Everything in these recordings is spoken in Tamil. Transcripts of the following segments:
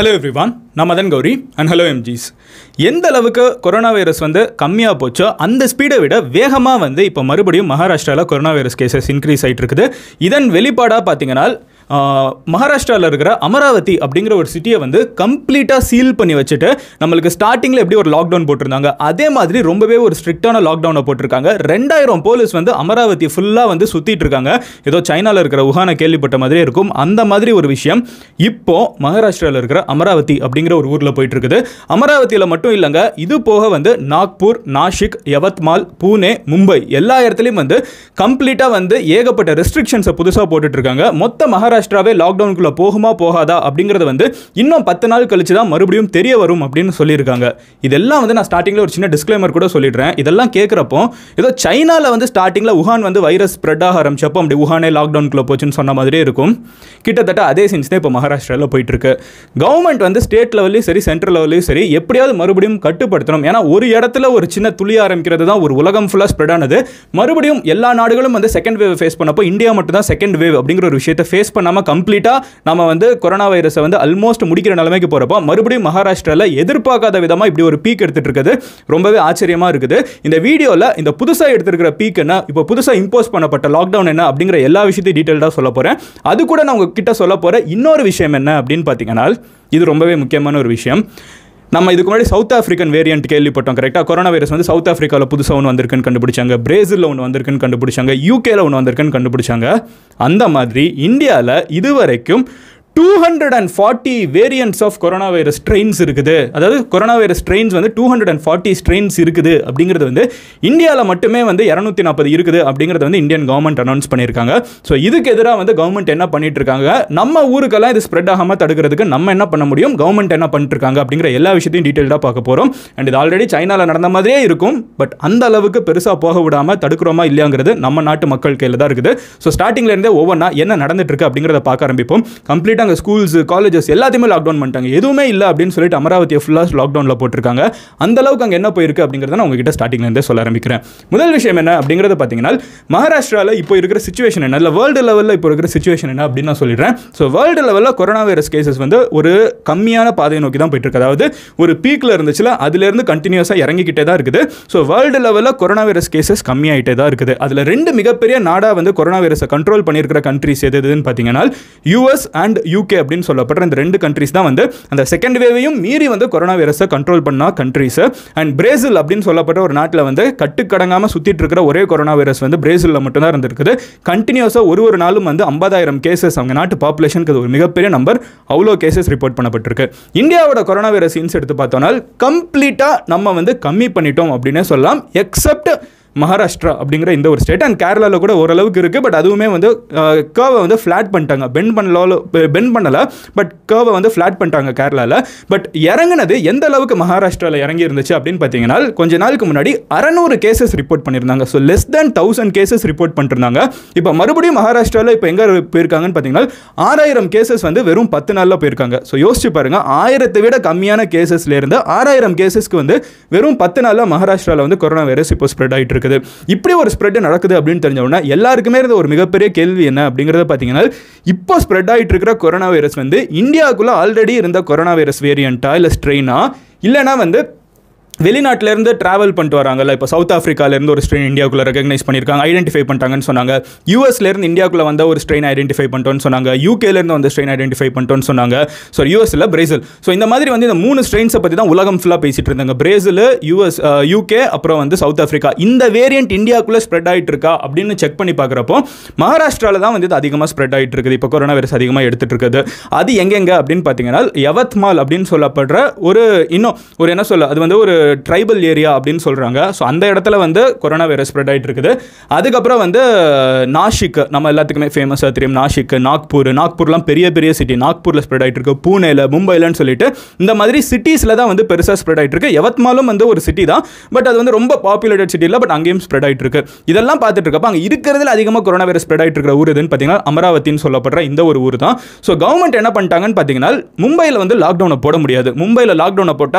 ஹலோ எவ்ரிவான் நான் மதன் கௌரி அண்ட் ஹலோ எம்ஜிஸ் எந்த அளவுக்கு கொரோனா வைரஸ் வந்து கம்மியாக போச்சோ அந்த ஸ்பீடை விட வேகமாக வந்து இப்போ மறுபடியும் மகாராஷ்டிராவில் கொரோனா வைரஸ் கேசஸ் இன்க்ரீஸ் ஆகிட்டு இருக்குது இதன் வெளிப்பாடாக பார்த்தீங்கன்னா மகாராஷ்டிராவில் இருக்கிற அமராவதி அப்படிங்கிற ஒரு சிட்டியை வந்து கம்ப்ளீட்டாக சீல் பண்ணி வச்சுட்டு நம்மளுக்கு ஸ்டார்டிங்கில் எப்படி ஒரு லாக்டவுன் போட்டிருந்தாங்க அதே மாதிரி ரொம்பவே ஒரு ஸ்ட்ரிக்டான லாக்டவுனை போட்டிருக்காங்க ரெண்டாயிரம் போலீஸ் வந்து அமராவதி ஃபுல்லாக வந்து சுற்றிட்டு இருக்காங்க ஏதோ சைனாவில் இருக்கிற உஹானை கேள்விப்பட்ட மாதிரி இருக்கும் அந்த மாதிரி ஒரு விஷயம் இப்போ மகாராஷ்டிராவில் இருக்கிற அமராவதி அப்படிங்கிற ஒரு ஊரில் போயிட்டு இருக்குது அமராவதியில் மட்டும் இல்லைங்க இது போக வந்து நாக்பூர் நாஷிக் யவத்மால் பூனே மும்பை எல்லா இடத்துலையும் வந்து கம்ப்ளீட்டாக வந்து ஏகப்பட்ட ரெஸ்ட்ரிக்ஷன்ஸை புதுசாக போட்டுட்டு இருக்காங்க மொத்த மகாராஷ்டிராவே லாக்டவுனுக்குள்ளே போகுமா போகாதா அப்படிங்கிறது வந்து இன்னும் பத்து நாள் கழிச்சு தான் மறுபடியும் தெரிய வரும் அப்படின்னு சொல்லியிருக்காங்க இதெல்லாம் வந்து நான் ஸ்டார்டிங்கில் ஒரு சின்ன டிஸ்க்ளைமர் கூட சொல்லிடுறேன் இதெல்லாம் கேட்குறப்போ ஏதோ சைனாவில் வந்து ஸ்டார்டிங்கில் உஹான் வந்து வைரஸ் ஸ்ப்ரெட் ஆக ஆரம்பிச்சப்போ அப்படி உஹானே லாக்டவுனுக்குள்ளே போச்சுன்னு சொன்ன மாதிரியே இருக்கும் கிட்டத்தட்ட அதே செஞ்சு தான் இப்போ மகாராஷ்டிராவில் போயிட்டு இருக்கு கவர்மெண்ட் வந்து ஸ்டேட் லெவல்லையும் சரி சென்ட்ரல் லெவல்லையும் சரி எப்படியாவது மறுபடியும் கட்டுப்படுத்தணும் ஏன்னா ஒரு இடத்துல ஒரு சின்ன துளி ஆரம்பிக்கிறது தான் ஒரு உலகம் ஃபுல்லாக ஸ்ப்ரெட் ஆனது மறுபடியும் எல்லா நாடுகளும் வந்து செகண்ட் வேவ் ஃபேஸ் பண்ணப்போ இந்தியா மட்டும் தான் செகண்ட் வேவ் அப்படிங்கிற ஒரு விஷயத்தை ஃபேஸ் பண்ணாமல் கம்ப்ளீட்டாக நம்ம வந்து கொரோனா வைரஸை வந்து ஆல்மோஸ்ட் முடிக்கிற நிலைமைக்கு போகிறப்போ மறுபடியும் மகாராஷ்டிராவில் எதிர்பார்க்காத விதமாக இப்படி ஒரு பீக் எடுத்துட்டு இருக்குது ரொம்பவே ஆச்சரியமாக இருக்குது இந்த வீடியோவில் இந்த புதுசாக எடுத்திருக்கிற பீக் என்ன இப்போ புதுசாக இம்போஸ் பண்ணப்பட்ட லாக்டவுன் என்ன அப்படிங்கிற எல்லா விஷயத்தையும் டீட்டெயில்டாக சொல்ல போகிறேன் அது கூட நான் உங்ககிட்ட சொல்ல போகிற இன்னொரு விஷயம் என்ன அப்படின்னு பார்த்தீங்கன்னா இது ரொம்பவே முக்கியமான ஒரு விஷயம் நம்ம இதுக்கு முன்னாடி சவுத் ஆஃப்ரிக்கன் வேரியன்ட் கேள்விப்பட்டோம் கரெக்டாக கொரோனா வைரஸ் வந்து சவுத் ஆஃப்ரிக்காவில் புதுசாக ஒன்று வந்திருக்குன்னு கண்டுபிடிச்சாங்க பிரேசிலில் ஒன்று வந்திருக்குன்னு கண்டுபிடிச்சாங்க யூகேல ஒன்று வந்திருக்குன்னு கண்டுபிடிச்சாங்க அந்த மாதிரி இந்தியாவில் இதுவரைக்கும் two hundred and forty variants of corona virus strains இருக்குது அதாவது கொரோனா வைரஸ் ஸ்ட்ரெயின்ஸ் வந்து two hundred and forty strains இருக்குது அப்படிங்கிறது வந்து இந்தியாவில் மட்டுமே வந்து இரநூத்தி நாற்பது இருக்குது அப்படிங்கிறது வந்து இந்தியன் கவர்மெண்ட் அனௌன்ஸ் பண்ணியிருக்காங்க ஸோ இதுக்கு எதிராக வந்து கவர்மெண்ட் என்ன பண்ணிட்டு இருக்காங்க நம்ம ஊருக்கெல்லாம் இது ஸ்ப்ரெட் ஆகாமல் தடுக்கிறதுக்கு நம்ம என்ன பண்ண முடியும் கவர்மெண்ட் என்ன பண்ணிட்டு இருக்காங்க அப்படிங்கிற எல்லா விஷயத்தையும் டீட்டெயில்டாக பார்க்க போகிறோம் அண்ட் இது ஆல்ரெடி சைனாவில் நடந்த மாதிரியே இருக்கும் பட் அந்த அளவுக்கு பெருசாக போக விடாமல் தடுக்கிறோமா இல்லையாங்கிறது நம்ம நாட்டு மக்கள் கையில் தான் இருக்குது ஸோ ஸ்டார்டிங்லேருந்தே ஒவ்வொன்றா என்ன நடந்துட்டு இருக்கு அப்படிங்கிறத பார்க்க ஆரம்பிப்போம் கம்ப்ளீட்டாக அங்கே ஸ்கூல்ஸ் காலேஜஸ் எல்லாத்தையுமே லாக்டவுன் பண்ணிட்டாங்க எதுவுமே இல்லை அப்படின்னு சொல்லிட்டு அமராவதியை ஃபுல்லாக லாக்டவுனில் போட்டிருக்காங்க அந்த அளவுக்கு அங்கே என்ன போயிருக்கு அப்படிங்கிறத நான் உங்ககிட்ட ஸ்டார்டிங்லேருந்தே சொல்ல ஆரம்பிக்கிறேன் முதல் விஷயம் என்ன அப்படிங்கிறத பார்த்தீங்கன்னா மகாராஷ்டிராவில் இப்போ இருக்கிற சுச்சுவேஷன் என்ன இல்லை வேர்ல்டு லெவலில் இப்போ இருக்கிற சுச்சுவேஷன் என்ன அப்படின்னு நான் சொல்லிடுறேன் ஸோ வேர்ல்டு லெவலில் கொரோனா வைரஸ் கேசஸ் வந்து ஒரு கம்மியான பாதையை நோக்கி தான் போயிட்டு இருக்கு அதாவது ஒரு பீக்கில் இருந்துச்சுல அதுலேருந்து கண்டினியூஸாக இறங்கிக்கிட்டே தான் இருக்குது ஸோ வேர்ல்டு லெவலில் கொரோனா வைரஸ் கேசஸ் கம்மியாயிட்டே தான் இருக்குது அதில் ரெண்டு மிகப்பெரிய நாடாக வந்து கொரோனா வைரஸை கண்ட்ரோல் பண்ணியிருக்கிற கண்ட்ரிஸ் எது எதுன்னு பார்த்தீங்கன்னா யூஎஸ் அண்ட் யூகே அப்படின்னு சொல்லப்படுற இந்த ரெண்டு கண்ட்ரிஸ் தான் வந்து அந்த செகண்ட் வேவையும் மீறி வந்து கொரோனா வைரஸை கண்ட்ரோல் பண்ணா கண்ட்ரிஸ் அண்ட் பிரேசில் அப்படின்னு சொல்லப்பட்ட ஒரு நாட்டில் வந்து கட்டுக்கடங்காமல் சுற்றிட்டு இருக்கிற ஒரே கொரோனா வைரஸ் வந்து பிரேசிலில் மட்டும்தான் இருந்திருக்குது கண்டினியூஸாக ஒரு ஒரு நாளும் வந்து ஐம்பதாயிரம் கேசஸ் அவங்க நாட்டு பாப்புலேஷனுக்கு அது ஒரு மிகப்பெரிய நம்பர் அவ்வளோ கேசஸ் ரிப்போர்ட் பண்ணப்பட்டிருக்கு இந்தியாவோட கொரோனா வைரஸ் இன்ஸ் எடுத்து பார்த்தோம்னா கம்ப்ளீட்டாக நம்ம வந்து கம்மி பண்ணிட்டோம் அப்படின்னே சொல்லலாம் எக்ஸப்ட் மகாராஷ்டிரா அப்படிங்கிற இந்த ஒரு ஸ்டேட் அண்ட் கேரளாவில் கூட ஓரளவுக்கு இருக்குது பட் அதுவுமே வந்து கேர்வை வந்து ஃப்ளாட் பண்ணிட்டாங்க பெண்ட் பண்ணல பெண்ட் பண்ணலை பட் கேர்வை வந்து ஃப்ளாட் பண்ணிட்டாங்க கேரளாவில் பட் இறங்குனது எந்த அளவுக்கு மகாராஷ்டிராவில் இறங்கி இருந்துச்சு அப்படின்னு பார்த்தீங்கன்னா கொஞ்ச நாளுக்கு முன்னாடி அறநூறு கேசஸ் ரிப்போர்ட் பண்ணியிருந்தாங்க so less than thousand cases report பண்ணிருந்தாங்க இப்போ மறுபடியும் மகாராஷ்டிராவில் இப்போ எங்கே போயிருக்காங்கன்னு பார்த்தீங்கன்னா ஆறாயிரம் கேசஸ் வந்து வெறும் பத்து நாளில் போயிருக்காங்க ஸோ யோசிச்சு பாருங்க ஆயிரத்தை விட கம்மியான கேசஸ்லேருந்து ஆறாயிரம் கேசஸ்க்கு வந்து வெறும் பத்து நாளில் மகாராஷ்டிராவில் வந்து கொரோனா வைரஸ் இப்போ ஸ்ப்ரெட் ஆகிட்டு இருக்குது இப்படி ஒரு ஸ்ப்ரெட் நடக்குது அப்படின்னு தெரிஞ்ச உடனே எல்லாருக்குமே இருந்த ஒரு மிகப்பெரிய கேள்வி என்ன அப்படிங்கிறத பார்த்தீங்கன்னா இப்போ ஸ்ப்ரெட் ஆகிட்டு இருக்கிற கொரோனா வைரஸ் வந்து இந்தியாவுக்குள்ள ஆல்ரெடி இருந்த கொரோனா வைரஸ் வேரியண்ட்டா இல்லை ஸ்ட்ரெயினா இல்லைனா வந்து வெளிநாட்டிலேருந்து ட்ராவல் பண்ணிட்டு வராங்கல்ல இப்போ சவுத் ஆஃப்ரிக்காலேருந்து ஒரு ஸ்ட்ரெயின் இந்தியாவுக்குள்ள ரெகக்னைஸ் பண்ணியிருக்காங்க ஐடென்டிஃபை பண்ணிட்டாங்கன்னு சொன்னாங்க யூஎஸ்லேருந்து இந்தியாவுக்குள்ள வந்த ஒரு ஸ்ட்ரெயின் ஐடென்டிஃபை பண்ணிட்டோன்னு சொன்னாங்க யூகேலேருந்து வந்து ஸ்ட்ரெயின் ஐடென்டிஃபை பண்ணிட்டோன்னு சொன்னாங்க ஸோ யூஎஸ்ல பிரேசில் ஸோ இந்த மாதிரி வந்து இந்த மூணு ஸ்ட்ரெயின்ஸை பற்றி தான் உலகம் ஃபுல்லாக பேசிட்டு இருந்தாங்க பிரேசில் யூஎஸ் யூகே அப்புறம் வந்து சவுத் ஆஃப்ரிக்கா இந்த வேரியன்ட் இந்தியாவுக்குள்ளே ஸ்ப்ரெட் ஆகிட்டு இருக்கா அப்படின்னு செக் பண்ணி பார்க்குறப்போ மகாராஷ்டிராவில் தான் வந்து இது அதிகமாக ஸ்ப்ரெட் ஆகிட்டு இருக்குது இப்போ கொரோனா வைரஸ் அதிகமாக எடுத்துட்டு இருக்குது அது எங்கெங்க அப்படின்னு பார்த்தீங்கன்னா யவத்மால் அப்படின்னு சொல்லப்படுற ஒரு இன்னும் ஒரு என்ன சொல்ல அது வந்து ஒரு ட்ரைபல் ஏரியா அப்படின்னு சொல்கிறாங்க ஸோ அந்த இடத்துல வந்து கொரோனா வைரஸ் ஸ்ப்ரெட் ஆகிட்டு இருக்குது அதுக்கப்புறம் வந்து நாஷிக் நம்ம எல்லாத்துக்குமே ஃபேமஸாக தெரியும் நாஷிக் நாக்பூர் நாக்பூர்லாம் பெரிய பெரிய சிட்டி நாக்பூரில் ஸ்ப்ரெட் ஆகிட்டு இருக்கு பூனேல மும்பைலன்னு சொல்லிட்டு இந்த மாதிரி சிட்டிஸில் தான் வந்து பெருசாக ஸ்ப்ரெட் ஆகிட்டு இருக்கு யவத்மாலும் வந்து ஒரு சிட்டி தான் பட் அது வந்து ரொம்ப பாப்புலேட்டட் சிட்டி இல்லை பட் அங்கேயும் ஸ்ப்ரெட் ஆகிட்டு இருக்கு இதெல்லாம் பார்த்துட்டு இருக்கப்ப அங்கே இருக்கிறதுல அதிகமாக கொரோனா வைரஸ் ஸ்ப்ரெட் ஆகிட்டு இருக்கிற ஊர் எதுன்னு பார்த்தீங்கன்னா அமராவதின்னு சொல்லப்படுற இந்த ஒரு ஊர் தான் ஸோ கவர்மெண்ட் என்ன பண்ணிட்டாங்கன்னு பார்த்தீங்கன்னா மும்பையில் வந்து லாக்டவுனை போட முடியாது மும்பையில் லாக்டவுனை போட்டால்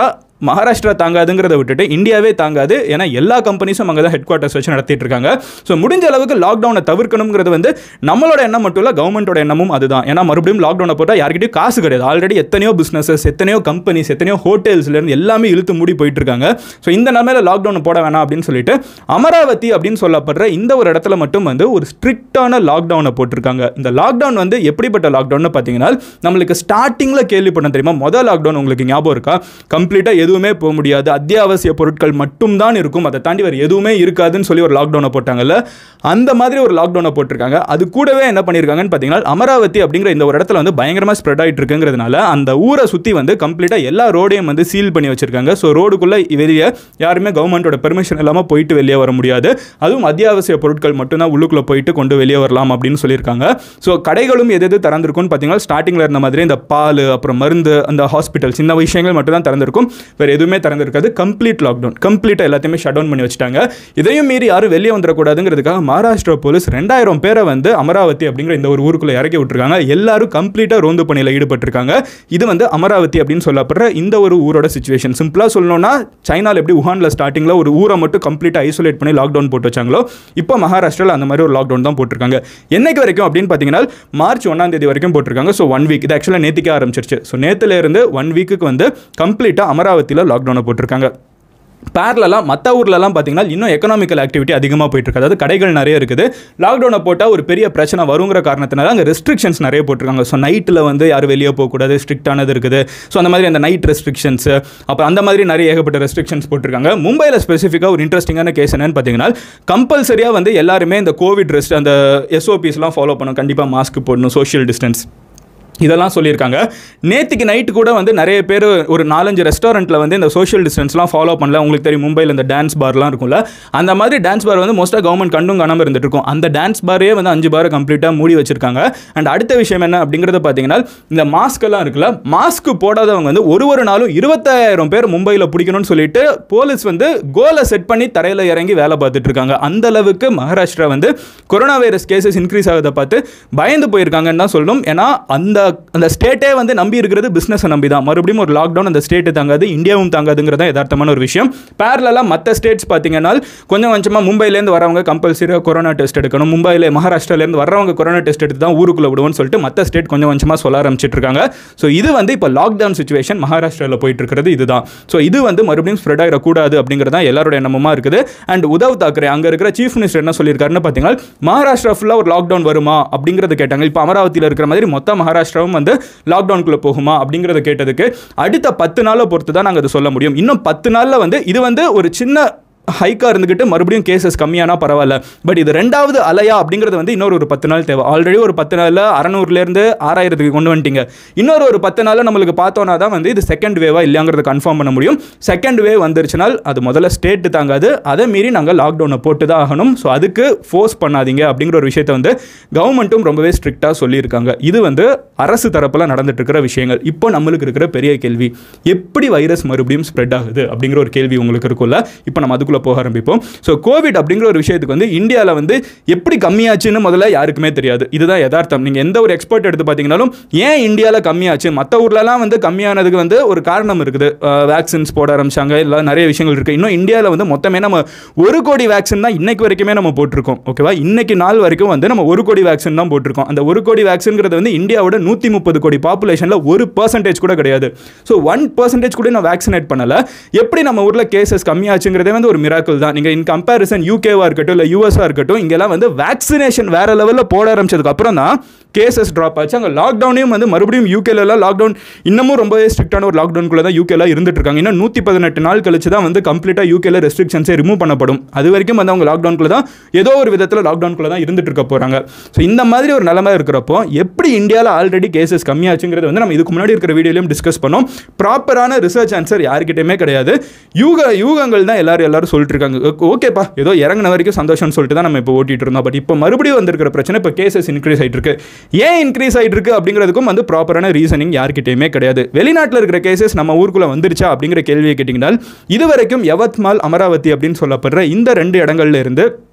மகாராஷ்டிரா தாங்காதுங்கிறத விட்டுட்டு இந்தியாவே தாங்காது ஏன்னா எல்லா கம்பெனிஸும் அங்கே தான் ஹெட் குவார்ட்டர்ஸ் வச்சு நடத்திட்டு இருக்காங்க ஸோ முடிஞ்ச அளவுக்கு லாக்டவுனை தவிர்க்கணுங்கிறது வந்து நம்மளோட எண்ணம் மட்டும் இல்லை கவர்மெண்ட்டோட எண்ணமும் அதுதான் ஏன்னா மறுபடியும் லாக்டவுனை போட்டால் யார்கிட்டயும் காசு கிடையாது ஆல்ரெடி எத்தனையோ பிஸ்னஸஸ் எத்தனையோ கம்பெனிஸ் எத்தனையோ ஹோட்டல்ஸ்லேருந்து எல்லாமே இழுத்து மூடி போயிட்டு இருக்காங்க ஸோ இந்த நிலைமையில லாக்டவுன் போட வேணாம் அப்படின்னு சொல்லிட்டு அமராவதி அப்படின்னு சொல்லப்படுற இந்த ஒரு இடத்துல மட்டும் வந்து ஒரு ஸ்ட்ரிக்டான லாக்டவுனை போட்டிருக்காங்க இந்த லாக்டவுன் வந்து எப்படிப்பட்ட லாக்டவுன் பார்த்தீங்கன்னா நம்மளுக்கு ஸ்டார்டிங்கில் கேள்விப்பட்ட தெரியுமா முதல் லாக்டவுன் உங்களுக்கு ஞாபகம் இருக்கா கம்ப்ளீட்டாக எதுவுமே போக முடியாது அத்தியாவசிய பொருட்கள் மட்டும் தான் இருக்கும் அதை தாண்டி வேறு எதுவுமே இருக்காதுன்னு சொல்லி ஒரு லாக்டவுனை போட்டாங்கல்ல அந்த மாதிரி ஒரு லாக்டவுனை போட்டிருக்காங்க அது கூடவே என்ன பண்ணியிருக்காங்கன்னு பார்த்தீங்கன்னா அமராவதி அப்படிங்கிற இந்த ஒரு இடத்துல வந்து பயங்கரமாக ஸ்ப்ரெட் ஆகிட்டு இருக்குங்கிறதுனால அந்த ஊரை சுற்றி வந்து கம்ப்ளீட்டாக எல்லா ரோடையும் வந்து சீல் பண்ணி வச்சிருக்காங்க ஸோ ரோடுக்குள்ளே வெளியே யாருமே கவர்மெண்ட்டோட பெர்மிஷன் இல்லாமல் போயிட்டு வெளியே வர முடியாது அதுவும் அத்தியாவசிய பொருட்கள் மட்டும்தான் உள்ளுக்குள்ளே போயிட்டு கொண்டு வெளியே வரலாம் அப்படின்னு சொல்லியிருக்காங்க ஸோ கடைகளும் எது எது திறந்திருக்கும்னு பார்த்தீங்கன்னா ஸ்டார்டிங்கில் இருந்த மாதிரி இந்த பால் அப்புறம் மருந்து அந்த ஹாஸ்பிட்டல் சின்ன விஷயங்கள் மட்டும் தான் திறந்திருக்கும் வேறு எதுவுமே திறந்திருக்காது கம்ப்ளீட் லாக்டவுன் கம்ப்ளீட்டாக எல்லாத்தையுமே ஷட் டவுன் பண்ணி வச்சுட்டாங்க இதையும் மீறி யாரும் வெளியே வந்துடக்கூடாதுங்கிறதுக்காக மகாராஷ்டிரா போலீஸ் ரெண்டாயிரம் பேரை வந்து அமராவதி அப்படிங்கிற இந்த ஒரு ஊருக்குள்ளே இறக்கி விட்டுருக்காங்க எல்லாரும் கம்ப்ளீட்டாக ரோந்து பணியில் ஈடுபட்டிருக்காங்க இது வந்து அமராவதி அப்படின்னு சொல்லப்படுற இந்த ஒரு ஊரோட சுச்சுவேஷன் சிம்பிளாக சொல்லணும்னா சைனாவில் எப்படி உஹானில் ஸ்டார்டிங்கில் ஒரு ஊரை மட்டும் கம்ப்ளீட்டாக ஐசோலேட் பண்ணி லாக்டவுன் போட்டு வச்சாங்களோ இப்போ மகாராஷ்டிராவில் அந்த மாதிரி ஒரு லாக்டவுன் தான் போட்டிருக்காங்க என்னைக்கு வரைக்கும் அப்படின்னு பார்த்தீங்கன்னா மார்ச் ஒன்றாம் தேதி வரைக்கும் போட்டிருக்காங்க ஸோ ஒன் வீக் இது ஆக்சுவலாக நேற்றுக்கே ஆரம்பிச்சிருச்சு ஸோ நேற்றுல இருந்து ஒன் வீக்குக்கு வந்து கம்ப்ளீட்டாக அமராவதியில் லாக்டவுனை போட்டிருக்காங்க பேரலாம் மற்ற ஊர்லலாம் பார்த்தீங்கன்னா இன்னும் எக்கனாமிக்கல் ஆக்டிவிட்டி அதிகமாக போயிட்டு இருக்கு அதாவது கடைகள் நிறைய இருக்குது லாக்டவுனை போட்டால் ஒரு பெரிய பிரச்சனை வருங்கிற காரணத்தினால அங்கே ரெஸ்ட்ரிக்ஷன்ஸ் நிறைய போட்டிருக்காங்க ஸோ நைட்டில் வந்து யாரும் வெளியே போகக்கூடாது ஸ்ட்ரிக்டானது இருக்குது ஸோ அந்த மாதிரி அந்த நைட் ரெஸ்ட்ரிக்ஷன்ஸ் அப்புறம் அந்த மாதிரி நிறைய ஏகப்பட்ட ரெஸ்ட்ரிக்ஷன்ஸ் போட்டிருக்காங்க மும்பையில் ஸ்பெசிஃபிக்காக ஒரு இன்ட்ரெஸ்டிங்கான கேஸ் என்னன்னு பார்த்தீங்கன்னா கம்பல்சரியாக வந்து எல்லாருமே இந்த கோவிட் ரெஸ்ட் அந்த எஸ்ஓபிஸ்லாம் ஃபாலோ பண்ணணும் கண்டிப்பாக மாஸ்க் போடணும் சோஷியல் டிஸ்டன்ஸ் இதெல்லாம் சொல்லியிருக்காங்க நேற்றுக்கு நைட்டு கூட வந்து நிறைய பேர் ஒரு நாலஞ்சு ரெஸ்டாரண்ட்டில் வந்து இந்த சோஷியல் டிஸ்டன்ஸ்லாம் ஃபாலோ பண்ணல உங்களுக்கு தெரியும் மும்பையில் இந்த டான்ஸ் பார்லாம் இருக்கும்ல அந்த மாதிரி டான்ஸ் பார் வந்து மோஸ்ட்டாக கவர்மெண்ட் கண்டும் காணாமல் இருந்துட்டு இருக்கும் அந்த டான்ஸ் பாரே வந்து அஞ்சு பாரை கம்ப்ளீட்டாக மூடி வச்சிருக்காங்க அண்ட் அடுத்த விஷயம் என்ன அப்படிங்கிறத பார்த்தீங்கன்னா இந்த மாஸ்க் எல்லாம் இருக்குல்ல மாஸ்க் போடாதவங்க வந்து ஒரு ஒரு நாளும் இருபத்தாயிரம் பேர் மும்பையில் பிடிக்கணும்னு சொல்லிட்டு போலீஸ் வந்து கோலை செட் பண்ணி தரையில் இறங்கி வேலை பார்த்துட்டு இருக்காங்க அந்த அளவுக்கு மகாராஷ்டிரா வந்து கொரோனா வைரஸ் கேசஸ் இன்க்ரீஸ் ஆகிறத பார்த்து பயந்து போயிருக்காங்கன்னு தான் சொல்லணும் ஏன்னா அந்த அந்த ஸ்டேட்டே வந்து நம்பி இருக்கிறது பிஸ்னஸை நம்பி தான் மறுபடியும் ஒரு லாக்டவுன் அந்த ஸ்டேட்டு தாங்காது இந்தியாவும் தாங்காதுங்கிறதா யதார்த்தமான ஒரு விஷயம் பேரலாம் மற்ற ஸ்டேட்ஸ் பார்த்தீங்கன்னா கொஞ்சம் கொஞ்சமாக மும்பைலேருந்து வரவங்க கம்பல்சரியாக கொரோனா டெஸ்ட் எடுக்கணும் மும்பையில் மகாராஷ்டிராலேருந்து வர்றவங்க கொரோனா டெஸ்ட் எடுத்து தான் ஊருக்குள்ளே விடுவோம்னு சொல்லிட்டு மற்ற ஸ்டேட் கொஞ்சம் கொஞ்சமாக சொல்ல ஆரம்பிச்சிட்டு இருக்காங்க ஸோ இது வந்து இப்போ லாக்டவுன் சுச்சுவேஷன் மகாராஷ்டிராவில் போயிட்டு இருக்கிறது இதுதான் ஸோ இது வந்து மறுபடியும் ஸ்ப்ரெட் ஆகிடக்கூடாது அப்படிங்கிறது தான் எல்லாரோட எண்ணமுமா இருக்குது அண்ட் உத்தவ் தாக்கரே அங்கே இருக்கிற சீஃப் மினிஸ்டர் என்ன சொல்லியிருக்காருன்னு பார்த்தீங்கன்னா மகாராஷ்டிரா ஃபுல்லாக ஒரு லாக்டவுன் வருமா அப்படிங்கிறத கேட்டாங்க இப்போ அமராவதியில் இருக்கிற மாதிரி மொத்த மகாராஷ்டிராவும் வந்து லாக்டவுனுக்குள்ளே போகுமா அப்படிங்கிறத கேட்டதுக்கு அடுத்த பத்து நாளை பொறுத்து தான் நாங்கள் அதை சொல்ல முடியும் இன்னும் பத்து நாளில் வந்து இது வந்து ஒரு சின்ன ஹைக்காக இருந்துக்கிட்டு மறுபடியும் கேசஸ் கம்மியானா பரவாயில்ல பட் இது ரெண்டாவது அலையா அப்படிங்கிறது வந்து இன்னொரு ஒரு பத்து நாள் தேவை ஆல்ரெடி ஒரு பத்து நாளில் அறநூறுலேருந்து ஆறாயிரத்துக்கு கொண்டு வந்துட்டீங்க இன்னொரு ஒரு பத்து நாளில் நம்மளுக்கு பார்த்தோன்னா தான் வந்து இது செகண்ட் வேவா இல்லையாங்கிறத கன்ஃபார்ம் பண்ண முடியும் செகண்ட் வேவ் வந்துருச்சுனால் அது முதல்ல ஸ்டேட்டு தாங்காது அதை மீறி நாங்கள் லாக்டவுனை போட்டு தான் ஆகணும் ஸோ அதுக்கு ஃபோர்ஸ் பண்ணாதீங்க அப்படிங்கிற ஒரு விஷயத்தை வந்து கவர்மெண்ட்டும் ரொம்பவே ஸ்ட்ரிக்டாக சொல்லியிருக்காங்க இது வந்து அரசு தரப்பில் நடந்துட்டு இருக்கிற விஷயங்கள் இப்போ நம்மளுக்கு இருக்கிற பெரிய கேள்வி எப்படி வைரஸ் மறுபடியும் ஸ்ப்ரெட் ஆகுது அப்படிங்கிற ஒரு கேள்வி உங்களுக்கு இருக்கும்ல இப்போ நம்ம அதுக்குள்ளே போக ஆரம்பிப்போம் ஸோ கோவிட் அப்படிங்கிற ஒரு விஷயத்துக்கு வந்து இந்தியாவில் வந்து எப்படி கம்மியாச்சுன்னு முதல்ல யாருக்குமே தெரியாது இதுதான் யதார்த்தம் நீங்கள் எந்த ஒரு எக்ஸ்பர்ட் எடுத்து பார்த்தீங்கன்னாலும் ஏன் இந்தியாவில் கம்மியாச்சு மற்ற ஊர்லலாம் வந்து கம்மியானதுக்கு வந்து ஒரு காரணம் இருக்குது வேக்சின்ஸ் போட ஆரம்பிச்சாங்க இல்லை நிறைய விஷயங்கள் இருக்குது இன்னும் இந்தியாவில் வந்து மொத்தமே நம்ம ஒரு கோடி வேக்சின் தான் இன்னைக்கு வரைக்குமே நம்ம போட்டிருக்கோம் ஓகேவா இன்னைக்கு நாள் வரைக்கும் வந்து நம்ம ஒரு கோடி வேக்சின் தான் போட்டிருக்கோம் அந்த ஒரு கோடி வேக்சின்ங்கிறது வந்து இந்தியாவோட நூற்றி முப்பது கோடி பாப்புலேஷனில் ஒரு பர்சன்டேஜ் கூட கிடையாது ஸோ ஒன் பர்சன்டேஜ் கூட நான் வேக்சினேட் பண்ணலை எப்படி நம்ம ஊரில் கேசஸ் கம்மியாச்சுங்கிறதே வந்து ஒரு மிராக்கிள் தான் நீங்கள் இன் கம்பேரிசன் யூகேவாக இருக்கட்டும் இல்லை யூஎஸ்ஆ இருக்கட்டும் இங்கெல்லாம் வந்து வேக்சினேஷன் வேற லெவலில் போட ஆரம்பிச்சதுக்கு அப்புறம் தான் கேசஸ் ட்ராப் ஆச்சு அங்கே லாக்டவுனையும் வந்து மறுபடியும் யூகேலலாம் லாக்டவுன் இன்னமும் ரொம்பவே ஸ்ட்ரிக்டான ஒரு லாக்டவுனுக்குள்ள தான் யூகேல இருந்துட்டு இருக்காங்க இன்னும் நூற்றி பதினெட்டு நாள் கழிச்சு தான் வந்து கம்ப்ளீட்டாக யூகேல ரெஸ்ட்ரிக்ஷன்ஸே ரிமூவ் பண்ணப்படும் அது வரைக்கும் வந்து அவங்க லாக்டவுனுக்குள்ள தான் ஏதோ ஒரு விதத்தில் லாக்டவுனுக்குள்ள தான் இருந்துட்டு இருக்க போகிறாங்க ஸோ இந்த மாதிரி ஒரு நிலைமை இருக்கிறப்போ எப்படி இந்தியாவில் ஆல்ரெடி கேசஸ் கம்மியாச்சுங்கிறது வந்து நம்ம இதுக்கு முன்னாடி இருக்கிற வீடியோலையும் டிஸ்கஸ் பண்ணோம் ப்ராப்பரான ரிசர்ச் ஆன்சர் யாருக்கிட்டையுமே கிடையாது யூக யூகங்கள் தான் எல்லாரும் எல்லாரும் சொல்லிட்டு இருக்காங்க ஓகேப்பா ஏதோ இறங்கின வரைக்கும் சந்தோஷம்னு சொல்லிட்டு தான் நம்ம இப்போ ஓட்டிட்டு இருந்தோம் பட் இப்போ மறுபடியும் வந்திருக்கிற பிரச்சனை இப்போ கேசஸ் இன்க்ரீஸ் ஆகிட்டு இருக்கு ஏன் இன்க்ரீஸ் ஆகிட்டு இருக்கு அப்படிங்கிறதுக்கும் வந்து ப்ராப்பரான ரீசனிங் யார்கிட்டயுமே கிடையாது வெளிநாட்டில் இருக்கிற கேசஸ் நம்ம ஊருக்குள்ள வந்துருச்சா அப்படிங்கிற கேள்வியை கேட்டிங்கன்னா இது வரைக்கும் யவத்மால் அமராவதி அப்படின்னு சொல்லப்படுற இந்த ரெண்டு இடங்கள்ல இருந்து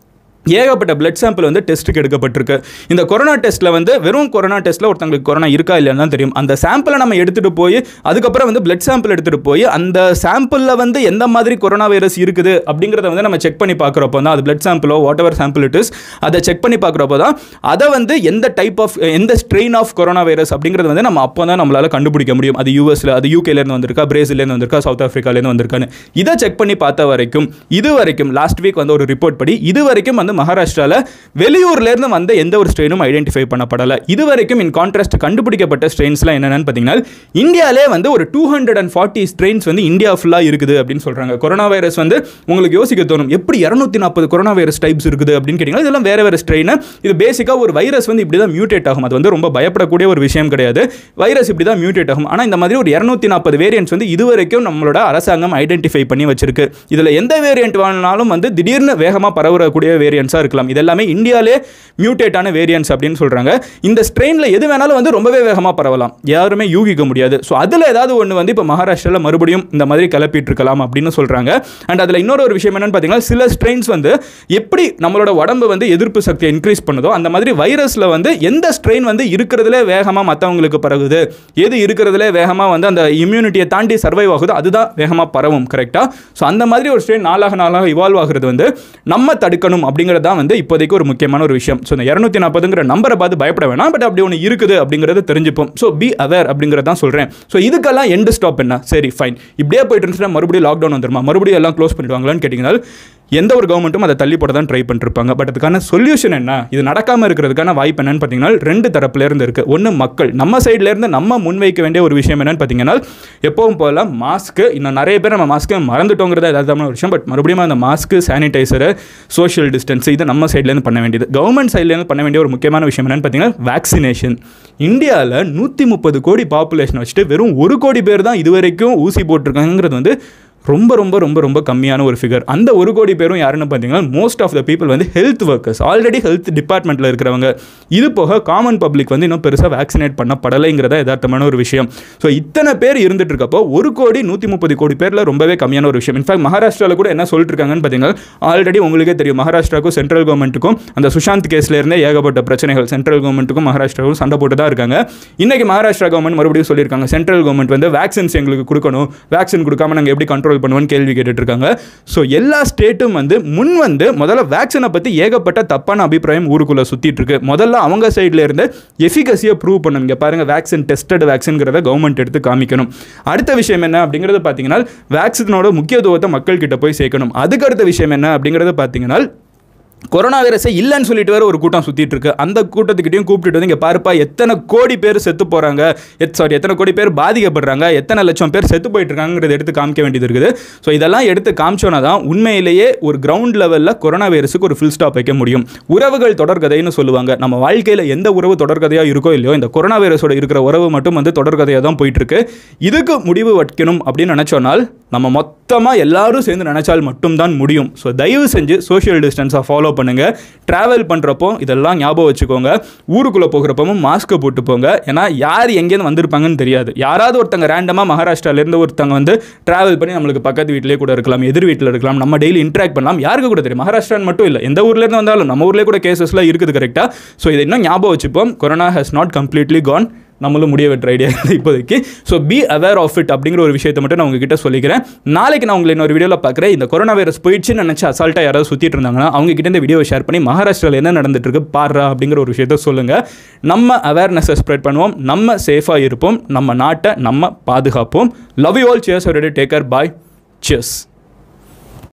ஏகப்பட்ட பிளட் சாம்பிள் வந்து டெஸ்ட்டுக்கு எடுக்கப்பட்டிருக்கு இந்த கொரோனா டெஸ்ட்டில் வந்து வெறும் கொரோனா டெஸ்ட்டில் ஒருத்தங்களுக்கு கொரோனா இருக்கா இல்லையான்னு தான் தெரியும் அந்த சாம்பிளை நம்ம எடுத்துகிட்டு போய் அதுக்கப்புறம் வந்து பிளட் சாம்பிள் எடுத்துகிட்டு போய் அந்த சாம்பிளில் வந்து எந்த மாதிரி கொரோனா வைரஸ் இருக்குது அப்படிங்கிறத வந்து நம்ம செக் பண்ணி பார்க்குறப்போ தான் அது பிளட் சாம்பிளோ whatever sample it is அதை செக் பண்ணி பார்க்குறப்போ தான் அதை வந்து எந்த டைப் ஆஃப் எந்த ஸ்ட்ரெயின் ஆஃப் கொரோனா வைரஸ் அப்படிங்கிறது வந்து நம்ம அப்போ தான் நம்மளால் கண்டுபிடிக்க முடியும் அது யூஎஸில் அது யூகேலேருந்து வந்திருக்கா பிரேசிலேருந்து வந்திருக்கா சவுத் ஆஃப்ரிக்காலேருந்து வந்திருக்கான்னு இதை செக் பண்ணி பார்த்த வரைக்கும் இது வரைக்கும் லாஸ்ட் வீக் வந்து ஒரு ரிப்போர்ட் படி இது வரைக்கும் வந்து மகாராஷ்டிராவில் வெளியூர்லேருந்து வந்த எந்த ஒரு ஸ்ட்ரெயினும் ஐடென்டிஃபை பண்ணப்படலை இது வரைக்கும் இன் கான்ட்ராஸ்ட் கண்டுபிடிக்கப்பட்ட ஸ்ட்ரெயின்ஸ்லாம் என்னென்னு பார்த்தீங்கன்னா இந்தியாவிலே வந்து ஒரு two hundred and forty strains வந்து இந்தியா ஃபுல்லாக இருக்குது அப்படின்னு சொல்கிறாங்க கொரோனா வைரஸ் வந்து உங்களுக்கு யோசிக்க தோணும் எப்படி இரநூத்தி நாற்பது கொரோனா வைரஸ் டைப்ஸ் இருக்குது அப்படின்னு கேட்டிங்கன்னா இதெல்லாம் வேறு வேறு ஸ்ட்ரெயின் இது பேசிக்காக ஒரு வைரஸ் வந்து இப்படி தான் மியூட்டேட் ஆகும் அது வந்து ரொம்ப பயப்படக்கூடிய ஒரு விஷயம் கிடையாது வைரஸ் இப்படி தான் மியூட்டேட் ஆகும் ஆனால் இந்த மாதிரி ஒரு இரநூத்தி நாற்பது வேரியன்ட்ஸ் வந்து இது வரைக்கும் நம்மளோட அரசாங்கம் ஐடென்டிஃபை பண்ணி வச்சிருக்கு இதில் எந்த வேரியன்ட் வேணாலும் வந்து திடீர்னு வேகமாக பரவக்கூடிய வேரியன்ஸாக இருக்கலாம் இதெல்லாமே இந்தியாவிலே மியூட்டேட்டான வேரியன்ட்ஸ் அப்படின்னு சொல்கிறாங்க இந்த ஸ்ட்ரெயினில் எது வேணாலும் வந்து ரொம்பவே வேகமாக பரவலாம் யாருமே யூகிக்க முடியாது ஸோ அதில் ஏதாவது ஒன்று வந்து இப்போ மகாராஷ்டிராவில் மறுபடியும் இந்த மாதிரி கிளப்பிட்டு இருக்கலாம் அப்படின்னு சொல்கிறாங்க அண்ட் அதில் இன்னொரு ஒரு விஷயம் என்னன்னு பார்த்தீங்கன்னா சில ஸ்ட்ரெயின்ஸ் வந்து எப்படி நம்மளோட உடம்பு வந்து எதிர்ப்பு சக்தியை இன்க்ரீஸ் பண்ணுதோ அந்த மாதிரி வைரஸில் வந்து எந்த ஸ்ட்ரெயின் வந்து இருக்கிறதுல வேகமாக மற்றவங்களுக்கு பரவுது எது இருக்கிறதுல வேகமாக வந்து அந்த இம்யூனிட்டியை தாண்டி சர்வைவ் ஆகுதோ அதுதான் வேகமாக பரவும் கரெக்டாக ஸோ அந்த மாதிரி ஒரு ஸ்ட்ரெயின் நாளாக நாளாக இவால்வ் ஆகுறது வந்து நம்ம தடுக்கணும் அப்படிங்கிறது தான் வந்து இப்போதைக்கு ஒரு முக்கியமான ஒரு விஷயம் ஸோ இந்த இரநூத்தி நாற்பதுங்கிற நம்பரை பார்த்து பயப்பட வேணாம் பட் அப்படி ஒன்று இருக்குது அப்படிங்கிறது தெரிஞ்சுப்போம் ஸோ பி அவேர் அப்படிங்கிறத தான் சொல்கிறேன் ஸோ இதுக்கெல்லாம் எண்டு ஸ்டாப் என்ன சரி ஃபைன் இப்படியே போயிட்டு இருந்துச்சுன்னா மறுபடியும் லாக்டவுன் வந்துருமா மறுபடியும் எல்லாம் க்ளோஸ் பண்ணிடுவாங்களான்னு கேட்டிங்கன்னா எந்த ஒரு கவர்மெண்ட்டும் அதை தள்ளி போட தான் ட்ரை பண்ணிருப்பாங்க பட் அதுக்கான சொல்யூஷன் என்ன இது நடக்காமல் இருக்கிறதுக்கான வாய்ப்பு என்னன்னு பார்த்தீங்கன்னா ரெண்டு தரப்புலேருந்து இருக்குது ஒன்று மக்கள் நம்ம சைட்லேருந்து நம்ம முன்வைக்க வேண்டிய ஒரு விஷயம் என்னன்னு பார்த்தீங்கன்னா எப்பவும் போல மாஸ்க்கு இன்னும் நிறைய பேர் நம்ம மாஸ்க்கு மறந்துட்டோங்கிறத ஏதாவது ஒரு விஷயம் பட் மறுபடியும் அந்த மாஸ்க்கு சானிடைசரு சோஷியல் டிஸ்டன்ஸ் இது நம்ம சைட்லேருந்து பண்ண வேண்டியது கவர்மெண்ட் சைட்லேருந்து பண்ண வேண்டிய ஒரு முக்கியமான விஷயம் என்னன்னு பார்த்தீங்கன்னா வேக்சினேஷன் இந்தியாவில் நூற்றி முப்பது கோடி பாப்புலேஷன் வச்சுட்டு வெறும் ஒரு கோடி பேர் தான் இது வரைக்கும் ஊசி போட்டிருக்காங்கிறது வந்து ரொம்ப ரொம்ப ரொம்ப ரொம்ப கம்மியான ஒரு ஃபிகர் அந்த ஒரு கோடி பேரும் யாருன்னு பார்த்தீங்கன்னா மோஸ்ட் ஆஃப் த பீப்புள் வந்து ஹெல்த் ஒர்க்கர்ஸ் ஆல்ரெடி ஹெல்த் டிபார்ட்மெண்ட்டில் இருக்கிறவங்க இது போக காமன் பப்ளிக் வந்து இன்னும் பெருசாக வேக்சினேட் பண்ணப்படலைங்கிறத யதார்த்தமான ஒரு விஷயம் ஸோ இத்தனை பேர் இருந்துட்டு இருக்கப்போ ஒரு கோடி நூற்றி முப்பது கோடி பேரில் ரொம்பவே கம்மியான ஒரு விஷயம் இன்ஃபேக்ட் மகாராஷ்டிராவில் கூட என்ன சொல்லிட்டு இருக்காங்கன்னு பார்த்தீங்கன்னா ஆல்ரெடி உங்களுக்கே தெரியும் மகாராஷ்டிராவுக்கும் சென்ட்ரல் கவர்மெண்ட்டுக்கும் அந்த சுஷாந்த் கேஸ்ல இருந்தே ஏகப்பட்ட பிரச்சனைகள் சென்ட்ரல் கவர்மெண்ட்டுக்கும் மகாராஷ்டிராவுக்கும் சண்டை போட்டு தான் இருக்காங்க இன்னைக்கு மகாராஷ்டிரா கவர்மெண்ட் மறுபடியும் சொல்லியிருக்காங்க சென்ட்ரல் கவர்மெண்ட் வந்து வேக்சின்ஸ் எங்களுக்கு கொடுக்கணும் வேக்சின் கொடுக்காம நாங்கள் எப்படி கண்ட்ரோல் பண்ணுவோம்னு கேள்வி கேட்டுட்டு இருக்காங்க ஸோ எல்லா ஸ்டேட்டும் வந்து முன் வந்து முதல்ல வேக்சினை பற்றி ஏகப்பட்ட தப்பான அபிப்பிராயம் ஊருக்குள்ளே சுற்றிட்டு இருக்கு முதல்ல அவங்க சைடில் இருந்து எஃபிகசியை ப்ரூவ் பண்ணணும் இங்கே பாருங்க வேக்சின் டெஸ்டட் வேக்சின்ங்கிறத கவர்மெண்ட் எடுத்து காமிக்கணும் அடுத்த விஷயம் என்ன அப்படிங்கிறது பார்த்தீங்கன்னா வேக்சினோட முக்கியத்துவத்தை மக்கள் கிட்ட போய் சேர்க்கணும் அதுக்கு அடுத்த விஷயம் என்ன அப்படிங்கிறது பார்த்தீங்கன்னா கொரோனா வைரஸை இல்லைன்னு சொல்லிட்டு வேற ஒரு கூட்டம் சுற்றிட்டு இருக்கு அந்த கூட்டத்துக்கிட்டையும் கூப்பிட்டுட்டு வந்து இங்கே பாருப்பா எத்தனை கோடி பேர் செத்து போகிறாங்க எத் சாரி எத்தனை கோடி பேர் பாதிக்கப்படுறாங்க எத்தனை லட்சம் பேர் செத்து போயிட்டு இருக்காங்கிறத எடுத்து காமிக்க வேண்டியது இருக்குது ஸோ இதெல்லாம் எடுத்து காமிச்சோன்னா தான் உண்மையிலேயே ஒரு கிரவுண்ட் லெவலில் கொரோனா வைரஸுக்கு ஒரு ஃபுல் ஸ்டாப் வைக்க முடியும் உறவுகள் தொடர்கதைன்னு சொல்லுவாங்க நம்ம வாழ்க்கையில் எந்த உறவு தொடர்கதையாக இருக்கோ இல்லையோ இந்த கொரோனா வைரஸோட இருக்கிற உறவு மட்டும் வந்து தொடர்கதையாக தான் போயிட்டு இருக்கு இதுக்கு முடிவு வைக்கணும் அப்படின்னு நினச்சோனால் நம்ம மொத்தமாக எல்லாரும் சேர்ந்து நினச்சால் மட்டும்தான் முடியும் ஸோ தயவு செஞ்சு சோஷியல் டிஸ்டன்ஸை ஃபாலோ பண்ணுங்கள் ட்ராவல் பண்ணுறப்போ இதெல்லாம் ஞாபகம் வச்சுக்கோங்க ஊருக்குள்ளே போகிறப்பவும் மாஸ்க்கை போட்டு போங்க ஏன்னா யார் எங்கேருந்து வந்திருப்பாங்கன்னு தெரியாது யாராவது ஒருத்தங்க ரேண்டமாக மகாராஷ்டிராலேருந்து ஒருத்தங்க வந்து ட்ராவல் பண்ணி நம்மளுக்கு பக்கத்து வீட்டிலே கூட இருக்கலாம் எதிர் வீட்டில் இருக்கலாம் நம்ம டெய்லி இன்ட்ராக்ட் பண்ணலாம் யாருக்கு கூட தெரியும் மகாராஷ்டிரான்னு மட்டும் இல்லை எந்த ஊர்லேருந்து வந்தாலும் நம்ம ஊர்லேயே கூட கேசஸ்லாம் இருக்குது கரெக்டாக ஸோ இதை இன்னும் ஞாபகம் வச்சுப்போம் corona has not completely gone நம்மளும் முடிய வெட்டுற ஐடியா இப்போதைக்கு so be aware of it அப்படிங்கிற ஒரு விஷயத்தை மட்டும் நான் உங்ககிட்ட சொல்லிக்கிறேன் நாளைக்கு நான் உங்களை இன்னொரு வீடியோவில் பார்க்குறேன் இந்த கொரோனா வைரஸ் போயிடுச்சுன்னு நினச்சி அசால்ட்டாக யாராவது சுற்றிட்டு இருந்தாங்கன்னா அவங்க கிட்ட இந்த வீடியோவை ஷேர் பண்ணி மகாராஷ்டிராவில் என்ன நடந்துட்டு இருக்கு பாடுறா அப்படிங்கிற ஒரு விஷயத்த சொல்லுங்கள் நம்ம அவேர்னஸை ஸ்ப்ரெட் பண்ணுவோம் நம்ம சேஃபாக இருப்போம் நம்ம நாட்டை நம்ம பாதுகாப்போம் love you all cheers take care bye cheers